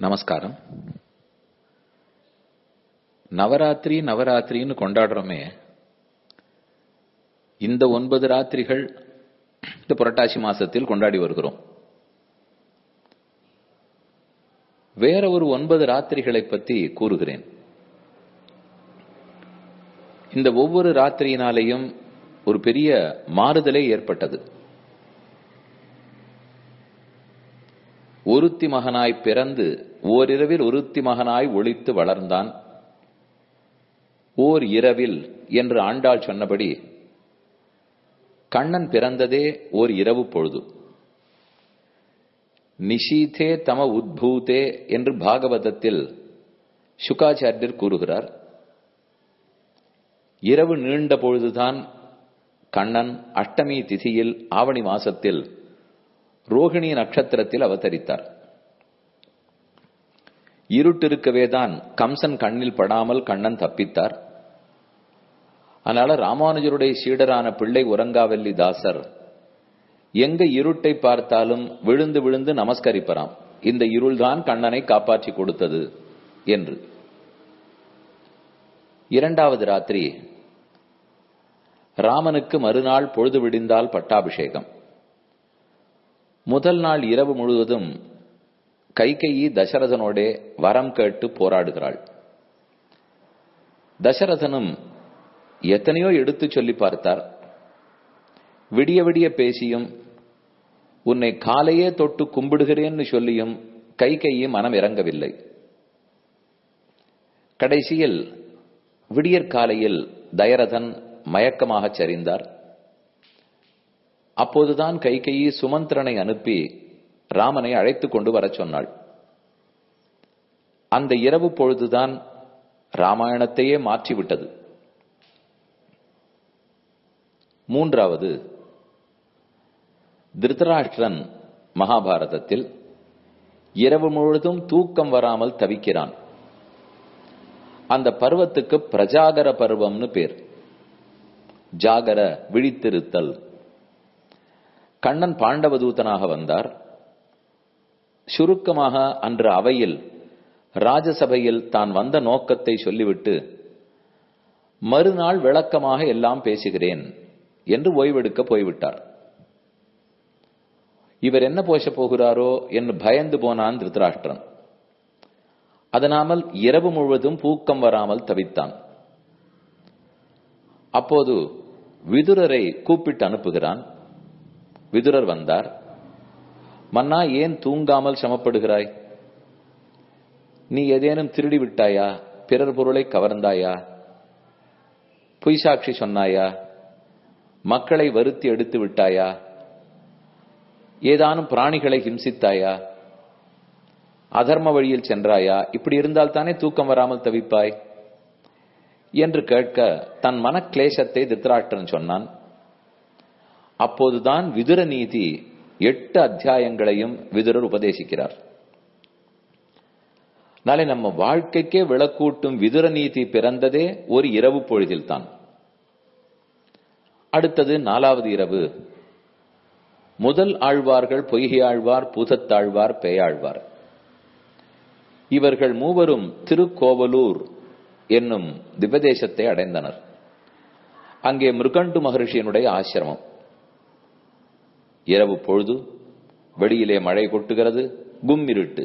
நமஸ்காரம் நவராத்திரி நவராத்திரின்னு கொண்டாடுறோமே இந்த ஒன்பது ராத்திரிகள் இந்த புரட்டாசி மாசத்தில் கொண்டாடி வருகிறோம் வேற ஒரு ஒன்பது ராத்திரிகளை பத்தி கூறுகிறேன் இந்த ஒவ்வொரு ராத்திரியினாலேயும் ஒரு பெரிய மாறுதலே ஏற்பட்டது ஒருத்தி மகனாய் பிறந்து ஓரிரவில் ஒருத்தி மகனாய் ஒளித்து வளர்ந்தான் ஓர் இரவில் என்று ஆண்டாள் சொன்னபடி கண்ணன் பிறந்ததே ஓர் இரவு பொழுது நிஷீதே தம உத்பூதே என்று பாகவதத்தில் சுகாச்சாரியர் கூறுகிறார் இரவு நீண்ட பொழுதுதான் கண்ணன் அஷ்டமி திதியில் ஆவணி மாசத்தில் ரோகிணி நட்சத்திரத்தில் அவதரித்தார் இருட்டிருக்கவேதான் கம்சன் கண்ணில் படாமல் கண்ணன் தப்பித்தார் அதனால ராமானுஜருடைய சீடரான பிள்ளை உறங்காவல்லி தாசர் எங்க இருட்டை பார்த்தாலும் விழுந்து விழுந்து நமஸ்கரிப்பராம் இந்த இருள்தான் கண்ணனை காப்பாற்றி கொடுத்தது என்று இரண்டாவது ராத்திரி ராமனுக்கு மறுநாள் பொழுது விடிந்தால் பட்டாபிஷேகம் முதல் நாள் இரவு முழுவதும் கைகையி தசரதனோடே வரம் கேட்டு போராடுகிறாள் தசரதனும் எத்தனையோ எடுத்து சொல்லி பார்த்தார் விடிய விடிய பேசியும் உன்னை காலையே தொட்டு கும்பிடுகிறேன்னு சொல்லியும் கை கையை மனம் இறங்கவில்லை கடைசியில் விடியற்காலையில் தயரதன் மயக்கமாக சரிந்தார் அப்போதுதான் கைகையி சுமந்திரனை அனுப்பி ராமனை அழைத்துக் கொண்டு வரச் சொன்னாள் அந்த இரவு பொழுதுதான் ராமாயணத்தையே மாற்றிவிட்டது மூன்றாவது திருதராஷ்டிரன் மகாபாரதத்தில் இரவு முழுவதும் தூக்கம் வராமல் தவிக்கிறான் அந்த பருவத்துக்கு பிரஜாகர பருவம்னு பேர் ஜாகர விழித்திருத்தல் கண்ணன் பாண்டவதூதனாக வந்தார் சுருக்கமாக அன்று அவையில் ராஜசபையில் தான் வந்த நோக்கத்தை சொல்லிவிட்டு மறுநாள் விளக்கமாக எல்லாம் பேசுகிறேன் என்று ஓய்வெடுக்க போய்விட்டார் இவர் என்ன போஷ போகிறாரோ என்று பயந்து போனான் திருத்தராஷ்டிரன் அதனாமல் இரவு முழுவதும் தூக்கம் வராமல் தவித்தான் அப்போது விதுரரை கூப்பிட்டு அனுப்புகிறான் விதுரர் வந்தார் மன்னா ஏன் தூங்காமல் சமப்படுகிறாய் நீ ஏதேனும் திருடி விட்டாயா பிறர் பொருளை கவர்ந்தாயா பொய்சாட்சி சொன்னாயா மக்களை வருத்தி எடுத்து விட்டாயா ஏதானும் பிராணிகளை ஹிம்சித்தாயா அதர்ம வழியில் சென்றாயா இப்படி இருந்தால் தானே தூக்கம் வராமல் தவிப்பாய் என்று கேட்க தன் மனக்லேசத்தை திருத்தராஷ்டிரன் சொன்னான் அப்போதுதான் விதுர நீதி எட்டு அத்தியாயங்களையும் விதுரர் உபதேசிக்கிறார் நாளை நம்ம வாழ்க்கைக்கே விளக்கூட்டும் விதுர நீதி பிறந்ததே ஒரு இரவு பொழுதில்தான் அடுத்தது நாலாவது இரவு முதல் ஆழ்வார்கள் பொய்கை ஆழ்வார் பூதத்தாழ்வார் பேயாழ்வார் இவர்கள் மூவரும் திருக்கோவலூர் என்னும் திவதேசத்தை அடைந்தனர் அங்கே மிருகண்டு மகர்ஷியனுடைய ஆசிரமம் இரவு பொழுது வெளியிலே மழை கொட்டுகிறது கும்மிருட்டு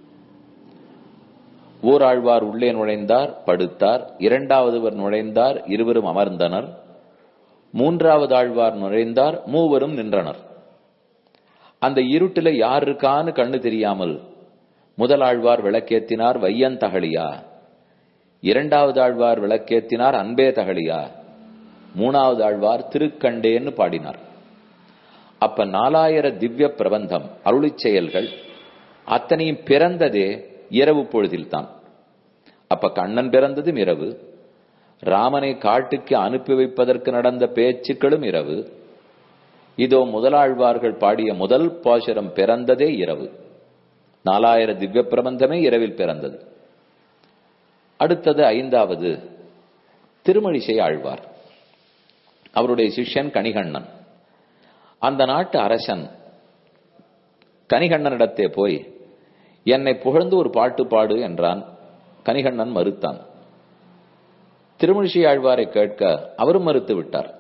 ஓராழ்வார் உள்ளே நுழைந்தார் படுத்தார் இரண்டாவதுவர் நுழைந்தார் இருவரும் அமர்ந்தனர் மூன்றாவது ஆழ்வார் நுழைந்தார் மூவரும் நின்றனர் அந்த இருட்டில யார் இருக்கான்னு கண்ணு தெரியாமல் முதல் ஆழ்வார் விளக்கேத்தினார் வையன் தகழியா இரண்டாவது ஆழ்வார் விளக்கேத்தினார் அன்பே தகழியா மூணாவது ஆழ்வார் திருக்கண்டேன்னு பாடினார் அப்ப நாலாயிர திவ்ய பிரபந்தம் அருளி செயல்கள் அத்தனையும் பிறந்ததே இரவு பொழுதில்தான் அப்ப கண்ணன் பிறந்ததும் இரவு ராமனை காட்டுக்கு அனுப்பி வைப்பதற்கு நடந்த பேச்சுக்களும் இரவு இதோ முதலாழ்வார்கள் பாடிய முதல் பாசுரம் பிறந்ததே இரவு நாலாயிர திவ்ய பிரபந்தமே இரவில் பிறந்தது அடுத்தது ஐந்தாவது திருமழிசை ஆழ்வார் அவருடைய சிஷ்யன் கணிகண்ணன் அந்த நாட்டு அரசன் கணிகண்ணனிடத்தே போய் என்னை புகழ்ந்து ஒரு பாட்டு பாடு என்றான் கனிகண்ணன் மறுத்தான் திருமணிஷி ஆழ்வாரை கேட்க அவரும் மறுத்து விட்டார்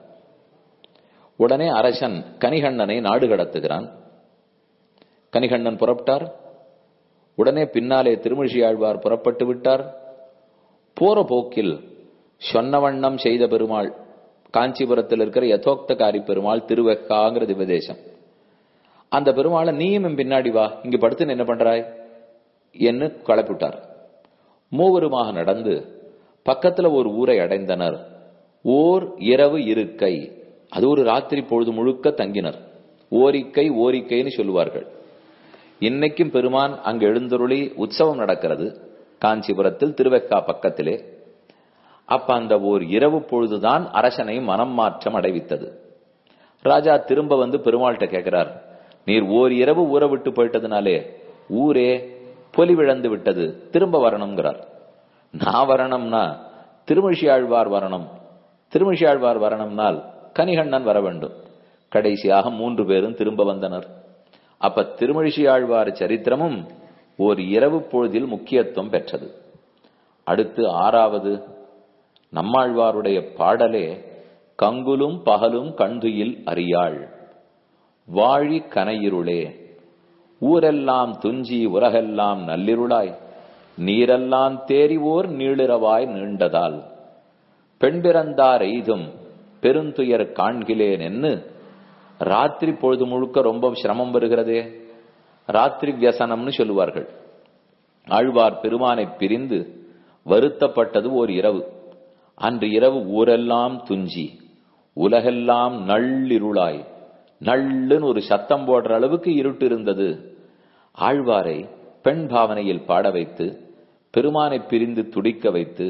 உடனே அரசன் கனிகண்ணனை நாடு கடத்துகிறான் கனிகண்ணன் புறப்பட்டார் உடனே பின்னாலே திருமணிஷி ஆழ்வார் புறப்பட்டு விட்டார் போற போக்கில் சொன்ன வண்ணம் செய்த பெருமாள் காஞ்சிபுரத்தில் இருக்கிற யதோக்தகாரி பெருமாள் திருவெக்காங்கிற திவதேசம் அந்த பெருமாளை நீயும் என் பின்னாடி வா இங்க படுத்து என்ன பண்றாய் என்று கலப்பிட்டார் மூவருமாக நடந்து பக்கத்துல ஒரு ஊரை அடைந்தனர் ஓர் இரவு இருக்கை அது ஒரு ராத்திரி பொழுது முழுக்க தங்கினர் ஓரிக்கை ஓரிக்கைன்னு சொல்லுவார்கள் இன்னைக்கும் பெருமான் அங்கு எழுந்தருளி உற்சவம் நடக்கிறது காஞ்சிபுரத்தில் திருவெக்கா பக்கத்திலே அப்ப அந்த ஓர் இரவு பொழுதுதான் அரசனை மனம் மாற்றம் அடைவித்தது ராஜா திரும்ப வந்து பெருமாள்கிட்ட கேட்கிறார் நீர் ஓர் இரவு ஊற விட்டு போயிட்டதுனாலே ஊரே பொலிவிழந்து விட்டது திரும்ப வரணுங்கிறார் நான் வரணும்னா திருமிழி ஆழ்வார் வரணும் திருமிழி ஆழ்வார் வரணும்னால் கனிகண்ணன் வர வேண்டும் கடைசியாக மூன்று பேரும் திரும்ப வந்தனர் அப்ப திருமழிசி ஆழ்வார் சரித்திரமும் ஒரு இரவு பொழுதில் முக்கியத்துவம் பெற்றது அடுத்து ஆறாவது நம்மாழ்வாருடைய பாடலே கங்குலும் பகலும் கண்டுயில் அறியாள் வாழி கனையிருளே ஊரெல்லாம் துஞ்சி உலகெல்லாம் நல்லிருளாய் நீரெல்லாம் தேறிவோர் நீளிரவாய் நீண்டதால் பெண் பிறந்தார் எய்தும் பெருந்துயர் காண்கிலேன் என்று ராத்திரி பொழுது முழுக்க ரொம்ப சிரமம் வருகிறதே ராத்திரி வியசனம்னு சொல்லுவார்கள் ஆழ்வார் பெருமானை பிரிந்து வருத்தப்பட்டது ஓர் இரவு அன்று இரவு ஊரெல்லாம் துஞ்சி உலகெல்லாம் நள்ளிருளாய் நள்ளுன்னு ஒரு சத்தம் போடுற அளவுக்கு இருட்டு இருந்தது ஆழ்வாரை பெண் பாவனையில் பாட வைத்து பெருமானை பிரிந்து துடிக்க வைத்து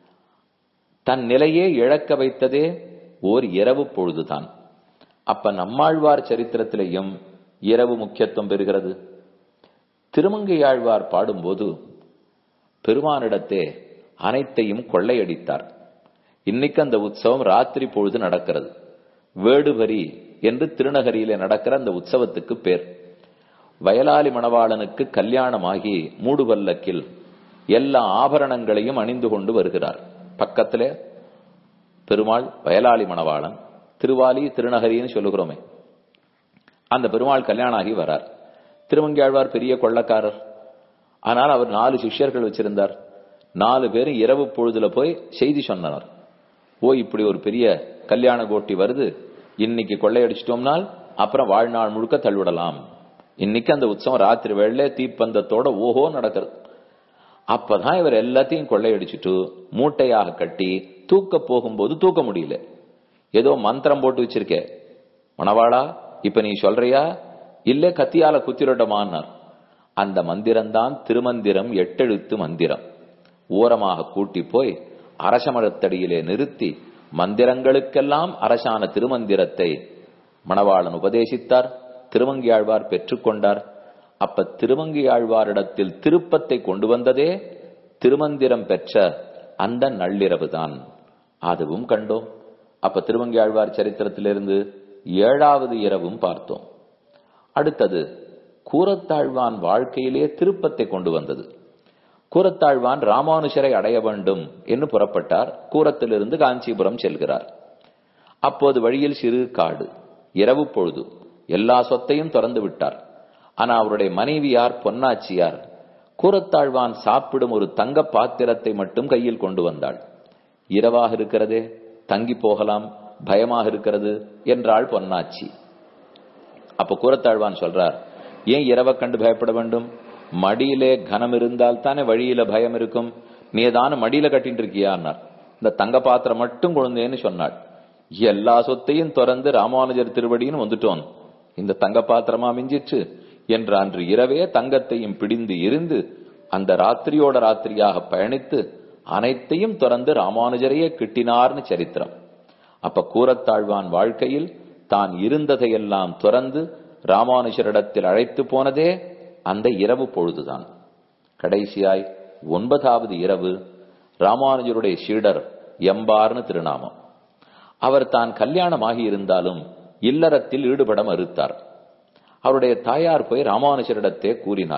தன் நிலையே இழக்க வைத்ததே ஓர் இரவு பொழுதுதான் அப்ப நம்மாழ்வார் சரித்திரத்திலேயும் இரவு முக்கியத்துவம் பெறுகிறது திருமங்கையாழ்வார் பாடும்போது பெருமானிடத்தே அனைத்தையும் கொள்ளையடித்தார் இன்னைக்கு அந்த உற்சவம் ராத்திரி பொழுது நடக்கிறது வேடுவரி என்று திருநகரியிலே நடக்கிற அந்த உற்சவத்துக்கு பேர் வயலாளி மணவாளனுக்கு கல்யாணமாகி மூடுவல்லக்கில் எல்லா ஆபரணங்களையும் அணிந்து கொண்டு வருகிறார் பக்கத்திலே பெருமாள் வயலாளி மணவாளன் திருவாலி திருநகரின்னு சொல்லுகிறோமே அந்த பெருமாள் கல்யாணம் ஆகி வரார் திருமங்கியாழ்வார் பெரிய கொள்ளக்காரர் ஆனால் அவர் நாலு சிஷ்யர்கள் வச்சிருந்தார் நாலு பேரும் இரவு பொழுதுல போய் செய்தி சொன்னனர் ஓ இப்படி ஒரு பெரிய கல்யாண கோட்டி வருது இன்னைக்கு கொள்ளையடிச்சிட்டோம்னால் அப்புறம் வாழ்நாள் முழுக்க தள்ளிவிடலாம் இன்னைக்கு அந்த உற்சவம் ராத்திரி வேளையில தீப்பந்தத்தோட ஓஹோ நடக்கிறது அப்பதான் இவர் எல்லாத்தையும் கொள்ளையடிச்சிட்டு மூட்டையாக கட்டி தூக்க போகும்போது தூக்க முடியல ஏதோ மந்திரம் போட்டு வச்சிருக்க மணவாளா இப்ப நீ சொல்றியா இல்ல கத்தியால குத்திரட்டமானார் அந்த மந்திரம்தான் திருமந்திரம் எட்டெழுத்து மந்திரம் ஓரமாக கூட்டி போய் அரசமரத்தடியிலே நிறுத்தி மந்திரங்களுக்கெல்லாம் அரசான திருமந்திரத்தை மணவாளன் உபதேசித்தார் திருமங்கியாழ்வார் பெற்றுக்கொண்டார் அப்ப திருமங்கியாழ்வாரிடத்தில் திருப்பத்தை கொண்டு வந்ததே திருமந்திரம் பெற்ற அந்த நள்ளிரவுதான் அதுவும் கண்டோம் அப்ப திருமங்கியாழ்வார் சரித்திரத்திலிருந்து ஏழாவது இரவும் பார்த்தோம் அடுத்தது கூரத்தாழ்வான் வாழ்க்கையிலே திருப்பத்தை கொண்டு வந்தது கூரத்தாழ்வான் ராமானுஷரை அடைய வேண்டும் என்று புறப்பட்டார் கூரத்திலிருந்து காஞ்சிபுரம் செல்கிறார் அப்போது வழியில் சிறு காடு இரவு பொழுது எல்லா சொத்தையும் திறந்து விட்டார் ஆனா அவருடைய மனைவியார் பொன்னாச்சியார் கூரத்தாழ்வான் சாப்பிடும் ஒரு தங்க பாத்திரத்தை மட்டும் கையில் கொண்டு வந்தாள் இரவாக இருக்கிறதே தங்கி போகலாம் பயமாக இருக்கிறது என்றாள் பொன்னாச்சி அப்ப கூரத்தாழ்வான் சொல்றார் ஏன் இரவை கண்டு பயப்பட வேண்டும் மடியிலே கனம் இருந்தால் தானே வழியில பயம் இருக்கும் நீ தானே மடியில கட்டிட்டு இருக்கியான்னார் இந்த தங்க பாத்திரம் மட்டும் குழந்தேன்னு சொன்னாள் எல்லா சொத்தையும் திறந்து ராமானுஜர் திருவடின்னு வந்துட்டோம் இந்த தங்க பாத்திரமா மிஞ்சிச்சு என்று அன்று இரவே தங்கத்தையும் பிடிந்து இருந்து அந்த ராத்திரியோட ராத்திரியாக பயணித்து அனைத்தையும் திறந்து ராமானுஜரையே கிட்டினார்னு சரித்திரம் அப்ப கூரத்தாழ்வான் வாழ்க்கையில் தான் இருந்ததையெல்லாம் துறந்து ராமானுஜரிடத்தில் அழைத்து போனதே அந்த இரவு பொழுதுதான் கடைசியாய் ஒன்பதாவது இரவு ராமானுஜருடைய சீடர் எம்பார்னு திருநாமம் அவர் தான் கல்யாணமாகி இருந்தாலும் இல்லறத்தில் ஈடுபட மறுத்தார் அவருடைய தாயார் போய் ராமானுஜரிடத்தே கூறினார்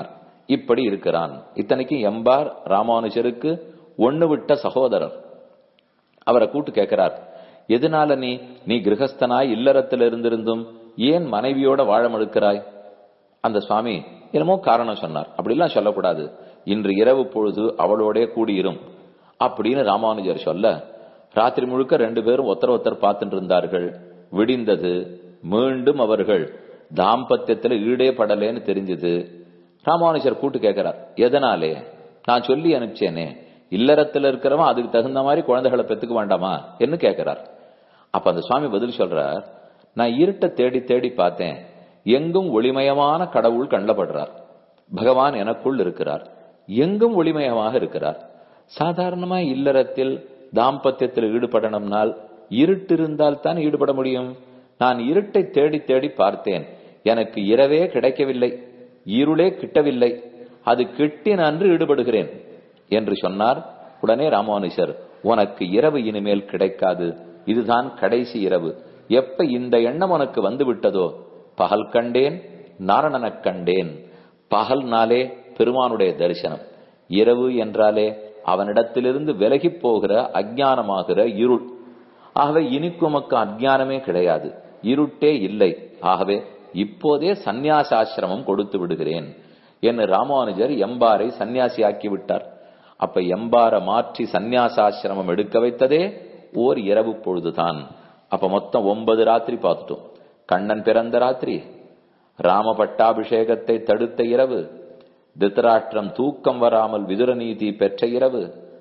இப்படி இருக்கிறான் இத்தனைக்கும் எம்பார் ராமானுஜருக்கு ஒண்ணு விட்ட சகோதரர் அவரை கூட்டு கேட்கிறார் எதனால நீ நீ கிரகஸ்தனாய் இல்லறத்தில் இருந்திருந்தும் ஏன் மனைவியோட வாழ மறுக்கிறாய் அந்த சுவாமி என்னமோ காரணம் சொன்னார் அப்படிலாம் சொல்லக்கூடாது இன்று இரவு பொழுது அவளோட கூடியிரும் அப்படின்னு ராமானுஜர் சொல்ல ராத்திரி முழுக்க ரெண்டு பேரும் ஒருத்தர் ஒருத்தர் பார்த்துட்டு இருந்தார்கள் விடிந்தது மீண்டும் அவர்கள் தாம்பத்தியத்துல ஈடே படலேன்னு தெரிஞ்சது ராமானுஜர் கூட்டு கேட்கிறார் எதனாலே நான் சொல்லி அனுப்பிச்சேனே இல்லறத்துல இருக்கிறவன் அதுக்கு தகுந்த மாதிரி குழந்தைகளை பெத்துக்க வேண்டாமா என்று கேட்கிறார் அப்ப அந்த சுவாமி பதில் சொல்றார் நான் இருட்டை தேடி தேடி பார்த்தேன் எங்கும் ஒளிமயமான கடவுள் கண்டப்படுறார் பகவான் எனக்குள் இருக்கிறார் எங்கும் ஒளிமயமாக இருக்கிறார் சாதாரணமா இல்லறத்தில் தாம்பத்தியத்தில் ஈடுபடணும்னால் இருட்டு இருந்தால் தான் ஈடுபட முடியும் நான் இருட்டை தேடி தேடி பார்த்தேன் எனக்கு இரவே கிடைக்கவில்லை இருளே கிட்டவில்லை அது கிட்டி நன்று ஈடுபடுகிறேன் என்று சொன்னார் உடனே ராமானுஜர் உனக்கு இரவு இனிமேல் கிடைக்காது இதுதான் கடைசி இரவு எப்ப இந்த எண்ணம் உனக்கு வந்து விட்டதோ பகல் கண்டேன் நாரணனக் கண்டேன் பகல் நாளே பெருமானுடைய தரிசனம் இரவு என்றாலே அவனிடத்திலிருந்து விலகி போகிற அஜானமாகிற இருள் ஆகவே இனிக்கு உமக்கு அஜானமே கிடையாது இருட்டே இல்லை ஆகவே இப்போதே சந்நியாசாசிரமம் கொடுத்து விடுகிறேன் என்று ராமானுஜர் எம்பாரை சன்னியாசியாக்கி விட்டார் அப்ப எம்பார மாற்றி சந்நியாசாசிரமம் எடுக்க வைத்ததே ஓர் இரவு பொழுதுதான் அப்ப மொத்தம் ஒன்பது ராத்திரி பார்த்துட்டோம் கண்ணன் பிறந்த ராத்திரி ராம பட்டாபிஷேகத்தை தடுத்த இரவு திருத்தராஷ்டிரம் தூக்கம் வராமல் விதுரநீதி பெற்ற இரவு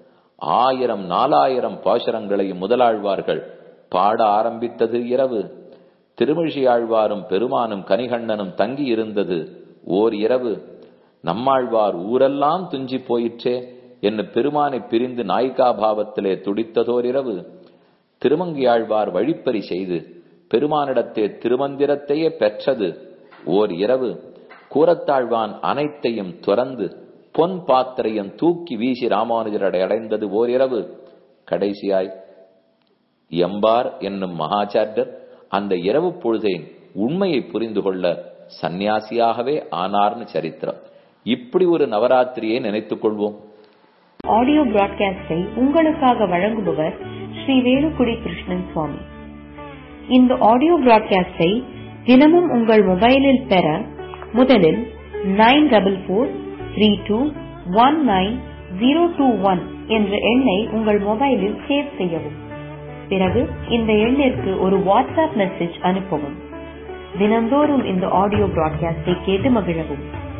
ஆயிரம் நாலாயிரம் பாசுரங்களையும் முதலாழ்வார்கள் பாட ஆரம்பித்தது இரவு திருமிழியாழ்வாரும் பெருமானும் கனிகண்ணனும் தங்கி இருந்தது ஓர் இரவு நம்மாழ்வார் ஊரெல்லாம் துஞ்சி போயிற்றே என்று பெருமானை பிரிந்து நாயிகா பாவத்திலே துடித்ததோர் இரவு திருமங்கியாழ்வார் வழிப்பறி செய்து பெருமானிடத்தே திருமந்திரத்தையே பெற்றது ஓர் இரவு கூரத்தாழ்வான் அனைத்தையும் துறந்து பொன் பாத்திரையும் தூக்கி வீசி ராமானுஜரடை அடைந்தது ஓர் இரவு கடைசியாய் எம்பார் என்னும் மகாச்சாரியர் அந்த இரவு பொழுதையின் உண்மையை புரிந்து கொள்ள சந்நியாசியாகவே ஆனார்னு சரித்திரம் இப்படி ஒரு நவராத்திரியை நினைத்துக் கொள்வோம் ஆடியோ பிராட்காஸ்டை உங்களுக்காக வழங்குபவர் ஸ்ரீ வேலுக்குடி கிருஷ்ணன் சுவாமி இந்த ஆடியோ பிராட்காஸ்டை தினமும் உங்கள் மொபைலில் பெற முதலில் nine double four three two one nine zero two one என்ற எண்ணை உங்கள் மொபைலில் சேவ் செய்யவும் பிறகு இந்த எண்ணிற்கு ஒரு வாட்ஸ்அப் மெசேஜ் அனுப்பவும் தினந்தோறும் இந்த ஆடியோ பிராட்காஸ்டை கேட்டு மகிழவும்